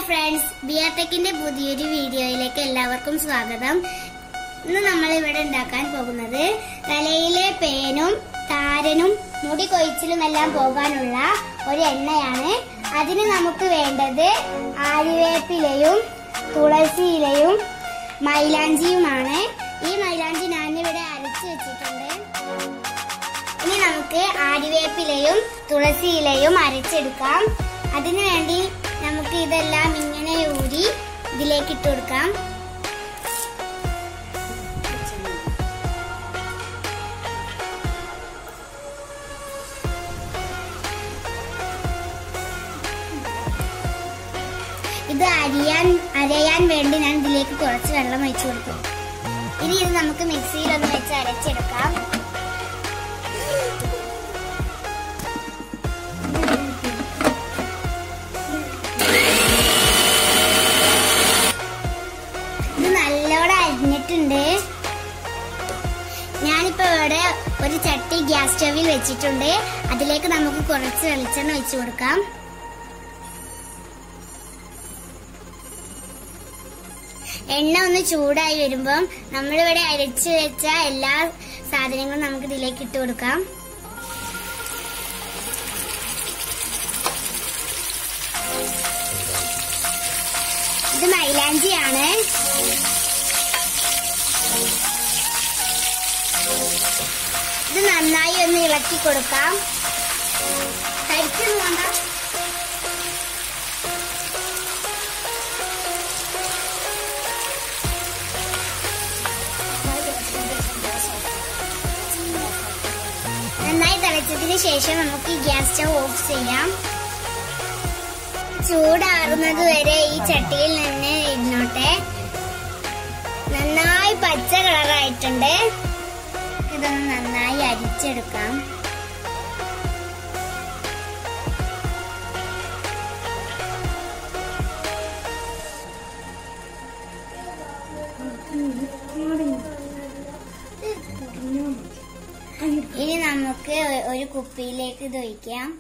friends ബിയാടെക്കിന്റെ പുതിയൊരു വീഡിയോയിലേക്ക് എല്ലാവർക്കും സ്വാഗതം ഇന്ന് നമ്മൾ ഇവിടെ ഉണ്ടാക്കാൻ പോകുന്നത് തലയിലെ പേനും താരനും മുടി കൊഴിച്ചിലും എല്ലാം പോകാനുള്ള ഒരു എണ്ണയാണ് അതിന് നമുക്ക് വേണ്ടത് ആര്യവേപ്പിലയും തുളസിയിലയും മൈലാഞ്ചിയുമാണ് ഈ മൈലാഞ്ചി ഞാനിവിടെ അരച്ചു വെച്ചിട്ടുണ്ട് ഇനി നമുക്ക് ആര്യവേപ്പിലയും തുളസിയിലയും അരച്ചെടുക്കാം അതിനു വേണ്ടി നമുക്ക് ഇതെല്ലാം ഇങ്ങനെ ഊരി ഇതിലേക്ക് ഇട്ട് കൊടുക്കാം ഇത് അരിയാൻ അരയാൻ വേണ്ടി ഞാൻ ഇതിലേക്ക് കുറച്ച് വെള്ളം ഒഴിച്ചു കൊടുക്കും ഇനി ഇത് നമുക്ക് മിക്സിയിൽ ഒന്ന് വെച്ച് അരച്ചെടുക്കാം ഇത് നല്ലോണം അരിഞ്ഞിട്ടുണ്ട് ഞാനിപ്പോ ഇവിടെ ഒരു ചട്ടി ഗ്യാസ് സ്റ്റവിൽ വെച്ചിട്ടുണ്ട് അതിലേക്ക് നമുക്ക് കുറച്ച് വെളിച്ചെണ്ണ ഒഴിച്ചു കൊടുക്കാം എണ്ണ ഒന്ന് ചൂടായി വരുമ്പം നമ്മളിവിടെ അരച്ചു വെച്ച എല്ലാ സാധനങ്ങളും നമുക്ക് ഇതിലേക്ക് ഇട്ട് കൊടുക്കാം ഇത് മൈലാഞ്ചിയാണ് ഇത് നന്നായി ഒന്ന് ഇളക്കി കൊടുക്കാം കരിക്കൊന്നും വേണ്ട നന്നായി തിളച്ചതിന് ശേഷം നമുക്ക് ഈ ഗ്യാസ് സ്റ്റവ് ഓഫ് ചെയ്യാം ചൂടാറുന്നത് വരെ ഈ ചട്ടിയിൽ നിന്ന് ഇരുന്നോട്ടെ നന്നായി പച്ച കളറായിട്ടുണ്ട് ഇതൊന്ന് നന്നായി അരിച്ചെടുക്കാം ഇനി നമുക്ക് ഒരു കുപ്പിയിലേക്ക് ഇത് ഒഴിക്കാം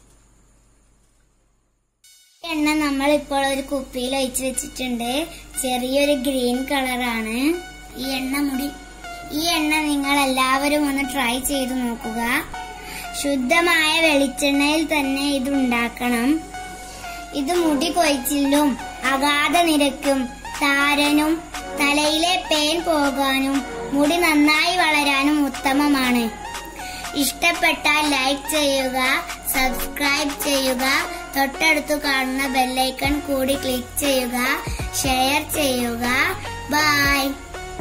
എണ്ണ നമ്മൾ ഇപ്പോൾ ഒരു കുപ്പിയിൽ ഒഴിച്ച് വെച്ചിട്ടുണ്ട് ചെറിയൊരു ഗ്രീൻ കളറാണ് ഈ എണ്ണ മുടി ഈ എണ്ണ നിങ്ങൾ എല്ലാവരും ഒന്ന് ട്രൈ ചെയ്ത് നോക്കുക ശുദ്ധമായ വെളിച്ചെണ്ണയിൽ തന്നെ ഇത് ഉണ്ടാക്കണം ഇത് മുടി കൊഴിച്ചിലും അഗാധ നിരക്കും താരനും തലയിലെ പേൻ പോകാനും മുടി നന്നായി വളരാനും ഉത്തമമാണ് ഇഷ്ടപ്പെട്ടാൽ ലൈക്ക് ചെയ്യുക സബ്സ്ക്രൈബ് ചെയ്യുക തൊട്ടടുത്ത് കാണുന്ന ബെല്ലൈക്കൺ കൂടി ക്ലിക്ക് ചെയ്യുക ഷെയർ ചെയ്യുക ബൈ